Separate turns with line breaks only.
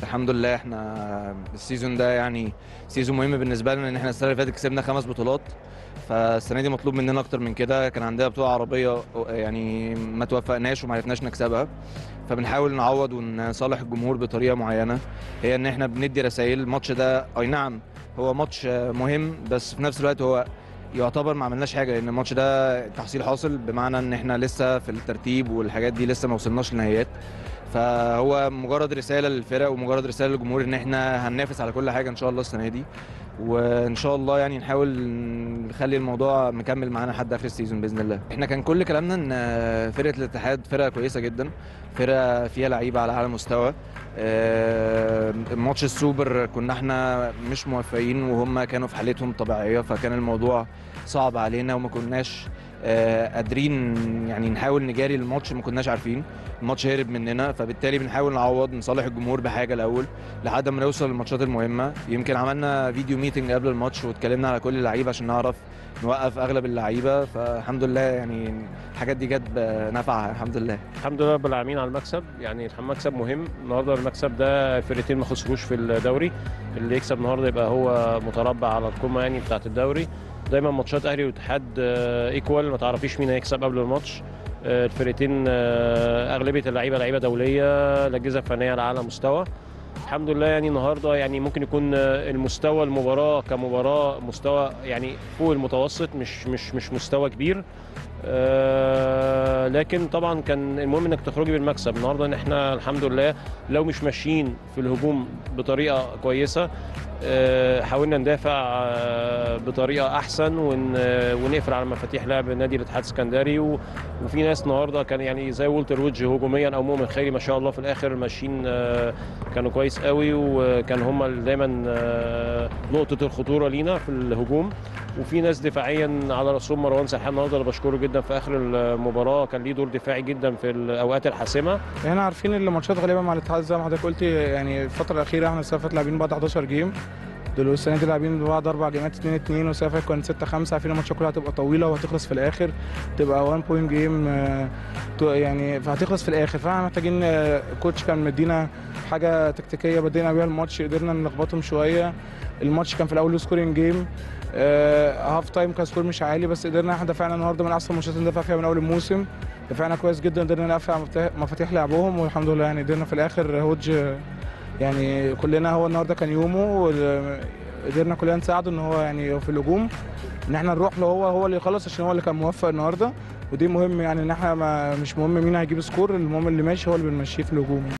الحمد لله احنا السيزون ده يعني سيزون مهم بالنسبه لنا ان احنا السنه اللي فاتت كسبنا خمس بطولات فالسنه دي مطلوب مننا اكتر من كده كان عندنا بطوله عربيه يعني ما توفقناش وما عرفناش نكسبها فبنحاول نعوض ونصالح الجمهور بطريقه معينه هي ان احنا بندي رسائل الماتش ده اي نعم هو ماتش مهم بس في نفس الوقت هو يعتبر ما عملناش حاجه لان الماتش ده تحصيل حاصل بمعنى ان احنا لسه في الترتيب والحاجات دي لسه ما وصلناش لنهائيات فهو مجرد رساله للفرق ومجرد رساله للجمهور ان احنا هننافس على كل حاجه ان شاء الله السنه دي وان شاء الله يعني نحاول نخلي الموضوع مكمل معانا لحد اخر السيزون باذن الله احنا كان كل كلامنا ان فرقه الاتحاد فرقه كويسه جدا فرقه فيها لعيبه على اعلى مستوى آه، ماتش السوبر كنا احنا مش موفقين وهم كانوا في حالتهم طبيعيه فكان الموضوع صعب علينا وما كناش آه، قادرين يعني نحاول نجاري الماتش ما كناش عارفين الماتش هرب مننا فبالتالي بنحاول نعوض نصالح الجمهور بحاجه الاول لحد ما نوصل للماتشات المهمه يمكن عملنا فيديو ميتنج قبل الماتش واتكلمنا على كل اللعيبه عشان نعرف نوقف اغلب اللعيبه فالحمد لله يعني الحاجات دي جت بنفعها الحمد لله
الحمد لله رب العالمين على المكسب يعني المكسب مهم النهارده المكسب ده الفرقتين ما خسروش في الدوري اللي يكسب النهارده يبقى هو متربع على القمه يعني بتاعه الدوري دايما ماتشات اهلي والاتحاد ايكوال ما تعرفيش مين هيكسب قبل الماتش آه، الفرقتين آه، اغلبيه اللعيبه لعيبه دوليه الاجهزه الفنيه على اعلى مستوى الحمد لله يعني النهارده يعني ممكن يكون آه، المستوى المباراه كمباراه مستوى يعني فوق المتوسط مش مش مش مستوى كبير آه، لكن طبعا كان المهم انك تخرجي بالمكسب النهارده ان احنا الحمد لله لو مش ماشيين في الهجوم بطريقه كويسه آه، حاولنا ندافع آه، بطريقه احسن ون- آه، ونقفل على مفاتيح لعب نادي الاتحاد السكندري و- وفي ناس النهارده كان يعني زي والتر ويدج هجوميا او مؤمن خيري ما شاء الله في الاخر ماشيين آه، كانوا كويس قوي وكان هم دايما آه، نقطه الخطوره لينا في الهجوم وفي ناس دفاعيا على راسهم مروان سرحان النهارده اللي بشكره جدا في اخر المباراه كان ليه دور دفاعي جدا في الاوقات الحاسمه
احنا عارفين ان الماتشات غالبا مع الاتحاد زي ما حضرتك قلت يعني الفتره الاخيره احنا السنه اللي فاتت لاعبين بعد 11 جيم دول السنه دي لاعبين بعد اربع جيمات 2 2 والسنه اللي فاتت كانت 6 5 عارفين الماتشات كلها هتبقى طويله وهتخلص في الاخر تبقى 1 بوينت جيم يعني فهتخلص في الاخر فاحنا محتاجين آه، كوتش كان مدينا حاجه تكتيكيه بدينا بيها الماتش قدرنا نلخبطهم شويه الماتش كان في الاول سكورينج جيم هاف تايم كان سكور مش عالي بس قدرنا احنا دفعنا النهارده من احسن الماتشات اللي دفع فيها من اول الموسم دفعنا كويس جدا قدرنا نقفل على مفتاح- مفاتيح لعبهم والحمد لله يعني قدرنا في الاخر هوج يعني كلنا هو النهارده كان يومه وال- قدرنا كلنا نساعده ان هو يعني في الهجوم ان احنا نروح له هو هو اللي يخلص عشان هو اللي كان موفق النهارده ودي مهم يعني ان احنا ما مش مهم مين هيجيب سكور المهم اللي ماشي هو اللي بنمشيه في الهجوم